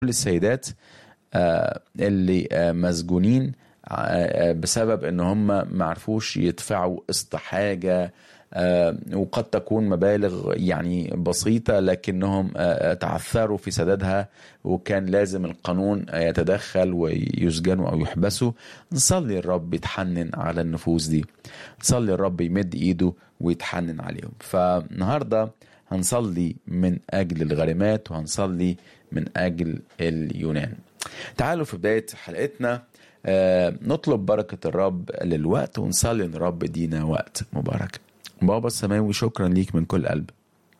كل السيدات آه، اللي آه، مسجونين آه، بسبب ان هم ما عرفوش يدفعوا قسط حاجه آه، وقد تكون مبالغ يعني بسيطة لكنهم آه، تعثروا في سدادها وكان لازم القانون يتدخل ويسجنوا أو يحبسوا نصلي الرب يتحنن على النفوس دي نصلي الرب يمد إيده ويتحنن عليهم فالنهاردة هنصلي من أجل الغريمات وهنصلي من أجل اليونان تعالوا في بداية حلقتنا آه، نطلب بركة الرب للوقت ونصلي ان الرب يدينا وقت مبارك بابا السماوي شكرا ليك من كل قلب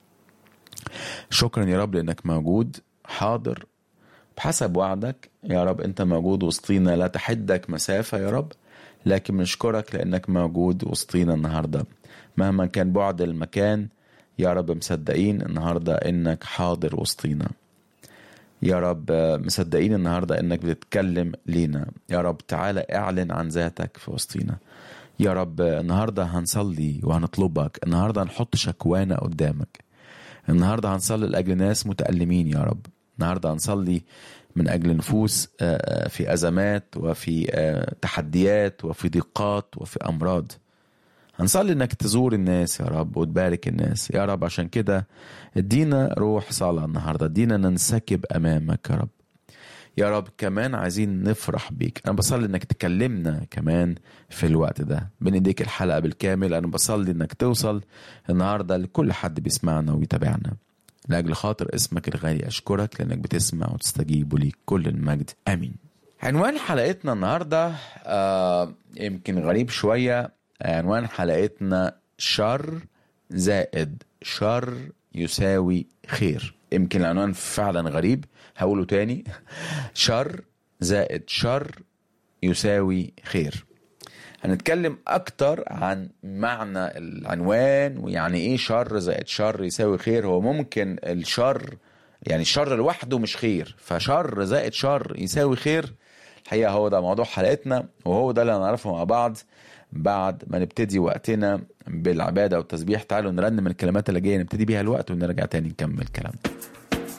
شكرا يا رب لانك موجود حاضر بحسب وعدك يا رب انت موجود وسطينا لا تحدك مسافة يا رب لكن بنشكرك لانك موجود وسطينا النهاردة مهما كان بعد المكان يا رب مصدقين النهاردة انك حاضر وسطينا يا رب مصدقين النهارده انك بتتكلم لينا يا رب تعالى اعلن عن ذاتك في وسطينا يا رب النهارده هنصلي وهنطلبك النهارده هنحط شكوانا قدامك النهارده هنصلي لاجل ناس متألمين يا رب النهارده هنصلي من اجل نفوس آه، في ازمات وفي آه، تحديات وفي ضيقات وفي امراض هنصلي انك تزور الناس يا رب وتبارك الناس يا رب عشان كده ادينا روح صلاة النهارده ادينا ننسكب امامك يا رب يا رب كمان عايزين نفرح بيك انا بصلي انك تكلمنا كمان في الوقت ده بنديك الحلقة بالكامل انا بصلي انك توصل النهارده لكل حد بيسمعنا ويتابعنا لاجل خاطر اسمك الغالي اشكرك لانك بتسمع وتستجيب وليك كل المجد امين عنوان حلقتنا النهارده آه يمكن غريب شويه عنوان حلقتنا شر زائد شر يساوي خير يمكن العنوان فعلا غريب هقوله تاني شر زائد شر يساوي خير هنتكلم اكتر عن معنى العنوان ويعني ايه شر زائد شر يساوي خير هو ممكن الشر يعني الشر لوحده مش خير فشر زائد شر يساوي خير الحقيقه هو ده موضوع حلقتنا وهو ده اللي هنعرفه مع بعض بعد ما نبتدي وقتنا بالعباده والتسبيح تعالوا نرنم الكلمات اللي جايه نبتدي بيها الوقت ونرجع تاني نكمل كلامنا